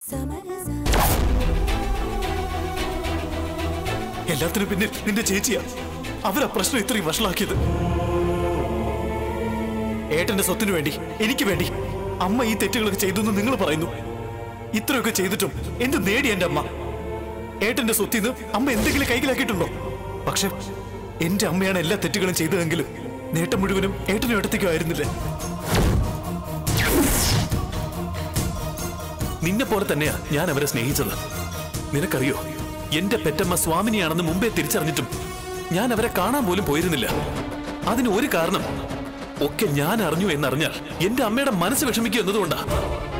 എല്ലാത്തിനും പിന്നിൽ നിന്റെ ചേച്ചിയാ അവരാ പ്രശ്നം ഇത്രയും വഷളാക്കിയത് ഏട്ടന്റെ സ്വത്തിനു വേണ്ടി എനിക്ക് വേണ്ടി അമ്മ ഈ തെറ്റുകളൊക്കെ ചെയ്തു എന്ന് നിങ്ങൾ പറയുന്നു ഇത്രയൊക്കെ ചെയ്തിട്ടും എന്ത് നേടി എന്റെ അമ്മ ഏട്ടന്റെ സ്വത്തിന്ന് അമ്മ എന്തെങ്കിലും കൈകലാക്കിയിട്ടുണ്ടോ പക്ഷെ എന്റെ അമ്മയാണ് എല്ലാ തെറ്റുകളും ചെയ്തതെങ്കിലും നേട്ടം മുഴുവനും ഏട്ടനും ഏട്ടത്തേക്കും ആയിരുന്നില്ലേ നിന്നെ പോലെ തന്നെയാ ഞാൻ അവരെ സ്നേഹിച്ചത് നിനക്കറിയോ എന്റെ പെറ്റമ്മ സ്വാമിനിയാണെന്ന് മുമ്പേ തിരിച്ചറിഞ്ഞിട്ടും ഞാൻ അവരെ കാണാൻ പോലും പോയിരുന്നില്ല അതിന് ഒരു കാരണം ഒക്കെ ഞാൻ അറിഞ്ഞു എന്നറിഞ്ഞാൽ എന്റെ അമ്മയുടെ മനസ്സ് വിഷമിക്കുക എന്നതുകൊണ്ടാ